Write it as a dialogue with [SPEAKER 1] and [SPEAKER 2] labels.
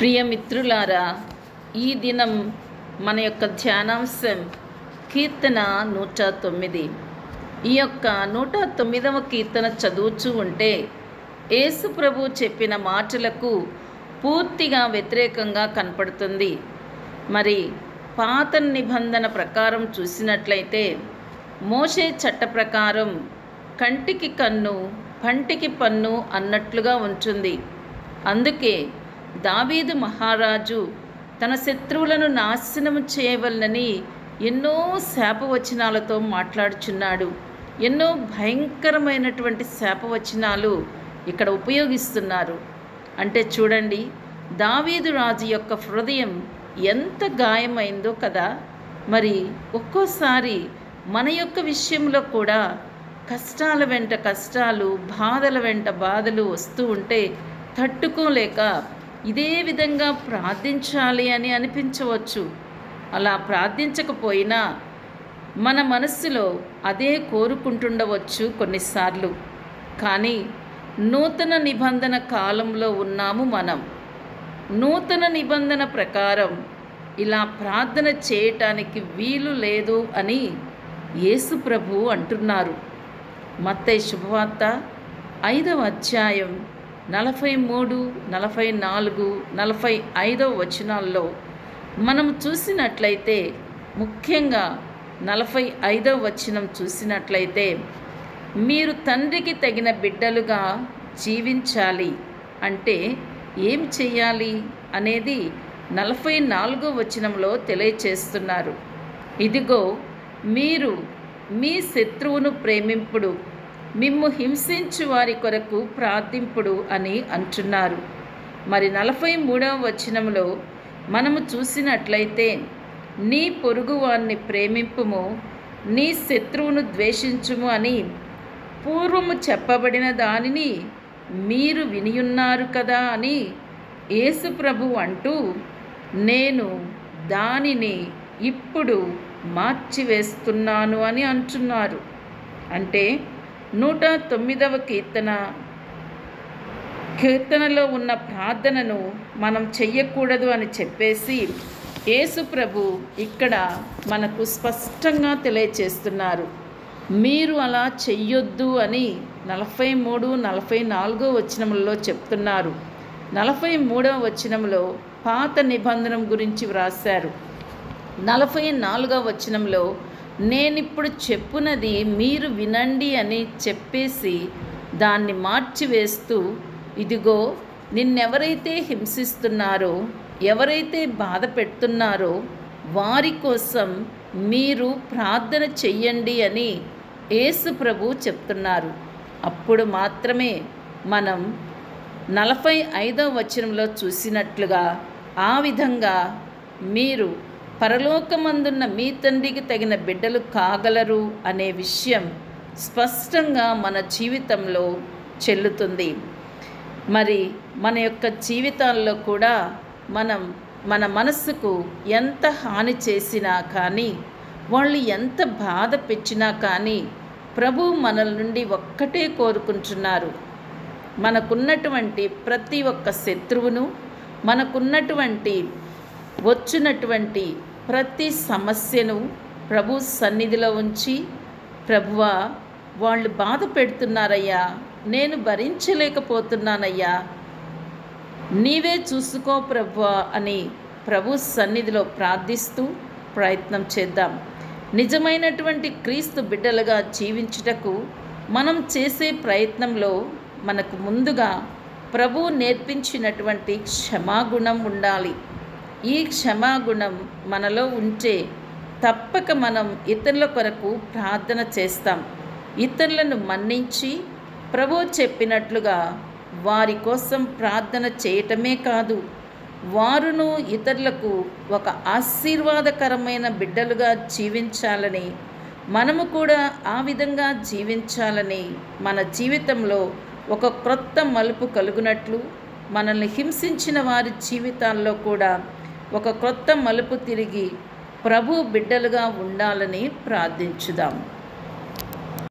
[SPEAKER 1] ప్రియమిత్రులారా ఈ దినం మన యొక్క ధ్యానాంశం కీర్తన నూట తొమ్మిది ఈ యొక్క నూట తొమ్మిదవ కీర్తన చదువుచూ ఉంటే యేసు ప్రభు చెప్పిన మాటలకు పూర్తిగా వ్యతిరేకంగా కనపడుతుంది మరి పాత నిబంధన ప్రకారం చూసినట్లయితే మోషే చట్ట ప్రకారం కంటికి కన్ను పంటికి పన్ను అన్నట్లుగా ఉంటుంది అందుకే దావీదు మహారాజు తన శత్రువులను నాశనం చేయవలనని ఎన్నో శాపవచనాలతో మాట్లాడుచున్నాడు ఎన్నో భయంకరమైనటువంటి శాపవచనాలు ఇక్కడ ఉపయోగిస్తున్నారు అంటే చూడండి దావీదు రాజు యొక్క హృదయం ఎంత గాయమైందో కదా మరి ఒక్కోసారి మన యొక్క విషయంలో కూడా కష్టాల వెంట కష్టాలు బాధల వెంట బాధలు వస్తూ ఉంటే తట్టుకోలేక ఇదే విధంగా ప్రార్థించాలి అని అనిపించవచ్చు అలా ప్రార్థించకపోయినా మన మనస్సులో అదే కోరుకుంటుండవచ్చు కొన్నిసార్లు కానీ నూతన నిబంధన కాలంలో ఉన్నాము మనం నూతన నిబంధన ప్రకారం ఇలా ప్రార్థన చేయటానికి వీలు లేదు అని యేసు ప్రభు అంటున్నారు మత్తయి శుభవార్త ఐదవ అధ్యాయం నలభై మూడు నలభై నాలుగు నలభై ఐదవ వచనాల్లో మనం చూసినట్లయితే ముఖ్యంగా నలభై ఐదవ వచనం చూసినట్లయితే మీరు తండ్రికి తగిన బిడ్డలుగా జీవించాలి అంటే ఏం చెయ్యాలి అనేది నలభై నాలుగో వచనంలో తెలియచేస్తున్నారు ఇదిగో మీరు మీ శత్రువును ప్రేమింపుడు మిమ్ము హింసించు వారి కొరకు ప్రార్థింపుడు అని అంటున్నారు మరి నలభై మూడవ వచనంలో మనము చూసినట్లయితే నీ పొరుగువాన్ని ప్రేమింపుము నీ శత్రువును ద్వేషించుము అని పూర్వము చెప్పబడిన దానిని మీరు వినియున్నారు కదా అని యేసు ప్రభు అంటూ నేను దానిని ఇప్పుడు మార్చివేస్తున్నాను అని అంటున్నారు అంటే నూట తొమ్మిదవ కీర్తన కీర్తనలో ఉన్న ప్రార్థనను మనం చెయ్యకూడదు అని చెప్పేసి యేసు ప్రభు ఇక్కడ మనకు స్పష్టంగా తెలియచేస్తున్నారు మీరు అలా చెయ్యొద్దు అని నలభై మూడు నలభై నాలుగో వచనములలో చెప్తున్నారు నలభై మూడవ వచనంలో పాత నిబంధన గురించి వ్రాశారు నలభై నాలుగవ వచనంలో నేనిప్పుడు చెప్పునది మీరు వినండి అని చెప్పేసి దాన్ని మార్చివేస్తూ ఇదిగో నిన్నెవరైతే హింసిస్తున్నారో ఎవరైతే బాధ పెడుతున్నారో వారి కోసం మీరు ప్రార్థన చెయ్యండి అని యేసు ప్రభు చెప్తున్నారు అప్పుడు మాత్రమే మనం నలభై ఐదవ వచనంలో చూసినట్లుగా ఆ విధంగా మీరు పరలోకమందున్న మీ తండ్రికి తగిన బిడ్డలు కాగలరు అనే విషయం స్పష్టంగా మన జీవితంలో చెల్లుతుంది మరి మన యొక్క జీవితాల్లో కూడా మనం మన మనస్సుకు ఎంత హాని చేసినా కానీ వాళ్ళు ఎంత బాధ పెట్టినా కానీ ప్రభు మన నుండి ఒక్కటే కోరుకుంటున్నారు మనకున్నటువంటి ప్రతి ఒక్క శత్రువును మనకున్నటువంటి వచ్చినటువంటి ప్రతి సమస్యను ప్రభు సన్నిధిలో ఉంచి ప్రభువా వాళ్ళు బాధ పెడుతున్నారయ్యా నేను భరించలేకపోతున్నానయ్యా నీవే చూసుకో ప్రభువా అని ప్రభు సన్నిధిలో ప్రార్థిస్తూ ప్రయత్నం చేద్దాం నిజమైనటువంటి క్రీస్తు బిడ్డలుగా జీవించుటకు మనం చేసే ప్రయత్నంలో మనకు ముందుగా ప్రభు నేర్పించినటువంటి క్షమాగుణం ఉండాలి ఈ క్షమాగుణం మనలో ఉంటే తప్పక మనం ఇతరుల కొరకు ప్రార్థన చేస్తాం ఇతరులను మన్నించి ప్రభు చెప్పినట్లుగా వారి కోసం ప్రార్థన చేయటమే కాదు వారును ఇతరులకు ఒక ఆశీర్వాదకరమైన బిడ్డలుగా జీవించాలని మనము కూడా ఆ విధంగా జీవించాలని మన జీవితంలో ఒక క్రొత్త మలుపు కలుగునట్లు మనల్ని హింసించిన వారి జీవితాల్లో కూడా ఒక క్రొత్త మలుపు తిరిగి ప్రభు బిడ్డలుగా ఉండాలని ప్రార్థించుదాం